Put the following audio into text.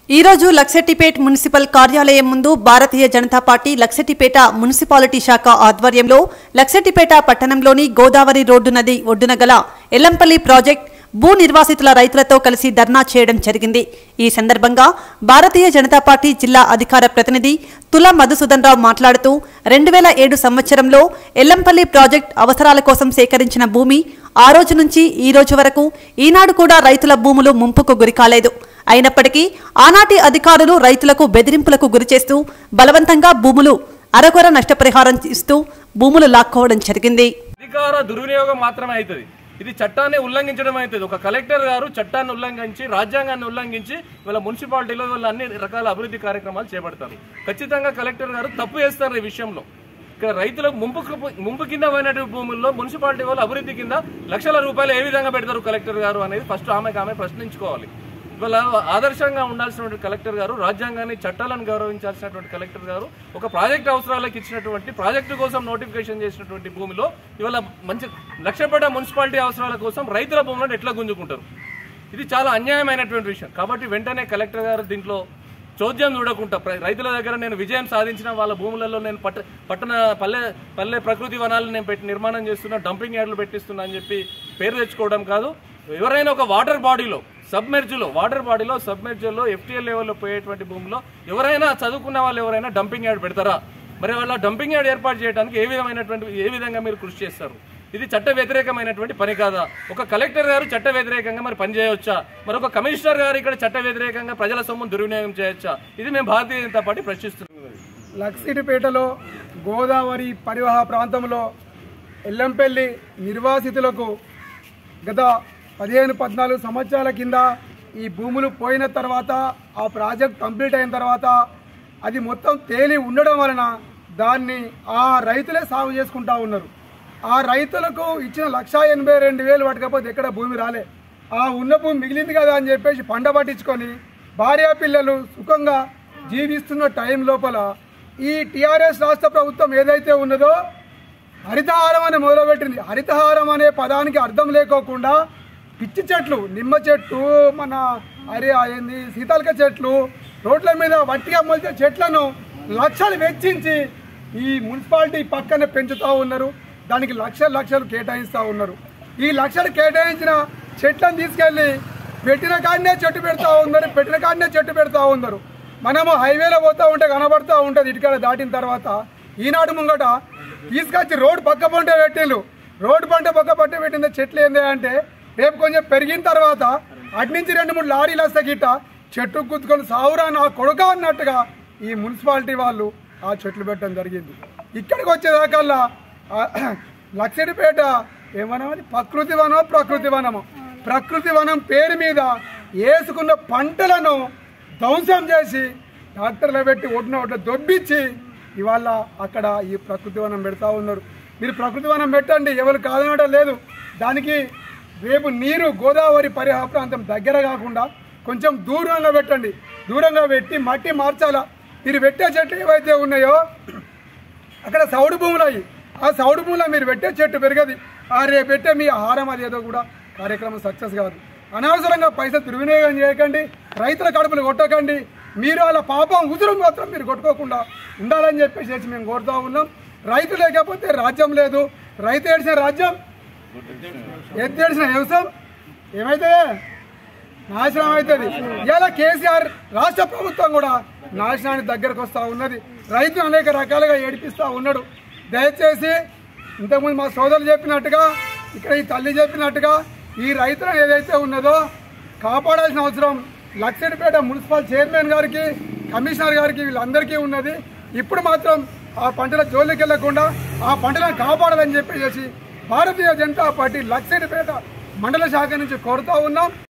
ఈ రోజు లక్సెట్టిపేట్ మున్సిపల్ కార్యాలయం ముందు భారతీయ జనతా పార్టీ లక్సెట్టిపేట మున్సిపాలిటీ శాఖ ఆధ్వర్యంలో లక్సెట్టిపేట పట్టణంలోని గోదావరి రోడ్డు నది ఒడ్డున గల ఎల్లంపల్లి ప్రాజెక్ట్ భూ నిర్వాసితుల రైతులతో కలిసి ధర్నా చేయడం జరిగింది ఈ సందర్భంగా భారతీయ జనతా పార్టీ జిల్లా అధికార ప్రతినిధి తుల మధుసూదన్ రావు మాట్లాడుతూ రెండు వేల ఏడు సంవత్సరంలో ఎల్లంపల్లి ప్రాజెక్ట్ అవసరాల కోసం సేకరించిన భూమి ఆ రోజు నుంచి ఈ రోజు వరకు ఈనాడు కూడా రైతుల భూములు ముంపుకు గురికాలేదు అయినప్పటికీ ఆనాటి అధికారులు రైతులకు బెదిరింపులకు గురిచేస్తూ బలవంతంగా భూములు అరకొర నష్టపరిహారం ఇస్తూ భూములు లాక్కోవడం జరిగింది అధికార దుర్వినియోగం మాత్రమే అవుతుంది ఇది చట్టాన్ని ఉల్లంఘించడం అవుతుంది ఒక కలెక్టర్ గారు చట్టాన్ని ఉల్లంఘించి రాజ్యాంగాన్ని ఉల్లంఘించి వీళ్ళ మున్సిపాలిటీలో వీళ్ళ అన్ని రకాల అభివృద్ధి కార్యక్రమాలు చేపడతారు ఖచ్చితంగా కలెక్టర్ గారు తప్పు చేస్తారు ఈ విషయంలో ఇక్కడ రైతులకు ముంపు ముంపు కింద పోయినటువంటి భూముల్లో మున్సిపాలిటీ వాళ్ళు అభివృద్ధి కింద లక్షల రూపాయలు ఏ విధంగా పెడతారు కలెక్టర్ గారు అనేది ఫస్ట్ ఆమెకు ఆమె ప్రశ్నించుకోవాలి ఇవాళ ఆదర్శంగా ఉండాల్సినటువంటి కలెక్టర్ గారు రాజ్యాంగాన్ని చట్టాలను గౌరవించాల్సినటువంటి కలెక్టర్ గారు ఒక ప్రాజెక్ట్ అవసరాలకు ఇచ్చినటువంటి ప్రాజెక్టు కోసం నోటిఫికేషన్ చేసినటువంటి భూమిలో ఇవాళ మంచి లక్ష్యపడ్డ మున్సిపాలిటీ అవసరాల కోసం రైతుల భూములను ఎట్లా గుంజుకుంటారు ఇది చాలా అన్యాయమైనటువంటి విషయం కాబట్టి వెంటనే కలెక్టర్ గారు దీంట్లో చోద్యం చూడకుండా ప్ర- రైతుల దగ్గర నేను విజయం సాధించిన వాళ్ళ భూములలో నేను పట్ట పట్టణ పల్లె పల్లె ప్రకృతి వనాలను నేను పెట్టి నిర్మాణం చేస్తున్నా డంపింగ్ యార్డులు పెట్టిస్తున్నా అని చెప్పి పేరు తెచ్చుకోవడం కాదు ఎవరైనా ఒక వాటర్ బాడీలో సబ్మెర్జ్లో వాటర్ బాడీలో సబ్మెర్జ్లో ఎఫ్టీఎల్ లెవెల్లో పోయేటువంటి భూమిలో ఎవరైనా చదువుకున్న వాళ్ళు ఎవరైనా డంపింగ్ యార్డ్ పెడతారా మరి వాళ్ళ డంపింగ్ యార్డ్ ఏర్పాటు చేయడానికి ఏ విధమైనటువంటి ఏ విధంగా మీరు కృషి చేస్తారు ఇది చట్ట వ్యతిరేకమైనటువంటి పని కాదా ఒక కలెక్టర్ గారు చట్ట వ్యతిరేకంగా మరి పని చేయవచ్చా మరి ఒక కమిషనర్ గారు ఇక్కడ చట్ట వ్యతిరేకంగా ప్రజల సొమ్ము దుర్వినియోగం చేయొచ్చా ఇది మేము భారతీయ జనతా పార్టీ ప్రశ్నిస్తున్నాం లక్సిడిపేటలో గోదావరి పరివాహ ప్రాంతంలో ఎల్లంపల్లి నిర్వాసితులకు గత పదిహేను పద్నాలుగు సంవత్సరాల కింద ఈ భూములు పోయిన తర్వాత ఆ ప్రాజెక్ట్ కంప్లీట్ అయిన తర్వాత అది మొత్తం తేలి ఉండడం వలన దాన్ని ఆ రైతులే సాగు చేసుకుంటా ఉన్నారు ఆ రైతులకు ఇచ్చిన లక్ష ఎనభై రెండు వేలు పట్టకపోతే ఎక్కడ భూమి రాలే ఆ ఉన్న భూమి మిగిలింది కదా అని చెప్పేసి పంట పట్టించుకొని భార్యా పిల్లలు సుఖంగా జీవిస్తున్న టైం లోపల ఈ టీఆర్ఎస్ రాష్ట్ర ప్రభుత్వం ఏదైతే ఉన్నదో హరితహారం అని మొదలుపెట్టింది హరితహారం అనే పదానికి అర్థం లేకోకుండా పిచ్చి చెట్లు నిమ్మ చెట్టు మన అరే అయింది సీతాలక చెట్లు రోడ్ల మీద వట్టిగా మొలిచే చెట్లను లక్షలు వెచ్చించి ఈ మున్సిపాలిటీ పక్కనే పెంచుతూ ఉన్నారు దానికి లక్షలు లక్షలు కేటాయిస్తూ ఉన్నారు ఈ లక్షలు కేటాయించిన చెట్లను తీసుకెళ్ళి పెట్టిన కాడనే చెట్టు పెడతా ఉన్నారు పెట్టిన కాడనే చెట్టు పెడతా ఉన్నారు మనము హైవేలో పోతా ఉంటే కనబడతా ఉంటుంది ఇటుకాడ దాటిన తర్వాత ఈనాడు ముంగట తీసుకొచ్చి రోడ్డు పక్క పంట పెట్టిళ్ళు రోడ్డు పంట పక్క పంట పెట్టిన చెట్లు ఏంది అంటే రేపు కొంచెం పెరిగిన తర్వాత అటు నుంచి రెండు మూడు లారీలు వస్తే గిట్ట చెట్టు గుద్దుకొని సావురా నా కొడుక అన్నట్టుగా ఈ మున్సిపాలిటీ వాళ్ళు ఆ చెట్లు పెట్టడం జరిగింది ఇక్కడికి వచ్చేదాకల్లా ఆ, లక్షడిపేట ఏమనమని ప్రకృతి వనం ప్రకృతి వనము ప్రకృతి వనం పేరు మీద వేసుకున్న పంటలను ధ్వంసం చేసి డాక్టర్లు పెట్టి ఒడ్డున ఒడ్డు దొబ్బిచ్చి ఇవాళ అక్కడ ఈ ప్రకృతి వనం పెడతా ఉన్నారు మీరు ప్రకృతి వనం పెట్టండి ఎవరు కాదనడం లేదు దానికి రేపు నీరు గోదావరి పరిహా ప్రాంతం దగ్గర కాకుండా కొంచెం దూరంగా పెట్టండి దూరంగా పెట్టి మట్టి మార్చాలా మీరు పెట్టే చెట్లు ఏవైతే ఉన్నాయో అక్కడ సౌడు భూములు అయ్యి ఆ సౌడు భూములో మీరు పెట్టే చెట్టు పెరగది ఆ రేపు పెట్టే మీ ఆహారం అదేదో కూడా కార్యక్రమం సక్సెస్ కాదు అనవసరంగా పైసలు దుర్వినియోగం చేయకండి రైతుల కడుపులు కొట్టకండి మీరు వాళ్ళ పాపం ఉదురు మాత్రం మీరు కొట్టుకోకుండా ఉండాలని చెప్పేసి మేము కోరుతా ఉన్నాం రైతు లేకపోతే రాజ్యం లేదు రైతు ఏడిసిన రాజ్యం ఎద్దు ఏడిసిన వ్యవసాయం ఏమైతే నాశనం అవుతుంది ఇలా కేసీఆర్ రాష్ట్ర ప్రభుత్వం కూడా నాశనానికి దగ్గరకు వస్తూ ఉన్నది రైతు అనేక రకాలుగా ఏడిపిస్తూ ఉన్నాడు దయచేసి ఇంతకుముందు మా సోదరులు చెప్పినట్టుగా ఇక్కడ ఈ తల్లి చెప్పినట్టుగా ఈ రైతులను ఏదైతే ఉన్నదో కాపాడాల్సిన అవసరం లక్షడిపేట మున్సిపల్ చైర్మన్ గారికి కమిషనర్ గారికి వీళ్ళందరికీ ఉన్నది ఇప్పుడు మాత్రం ఆ పంటల జోలికి వెళ్లకుండా ఆ పంటలను కాపాడాలని చెప్పేసి భారతీయ జనతా పార్టీ లక్షడిపేట మండల శాఖ నుంచి కోరుతా ఉన్నాం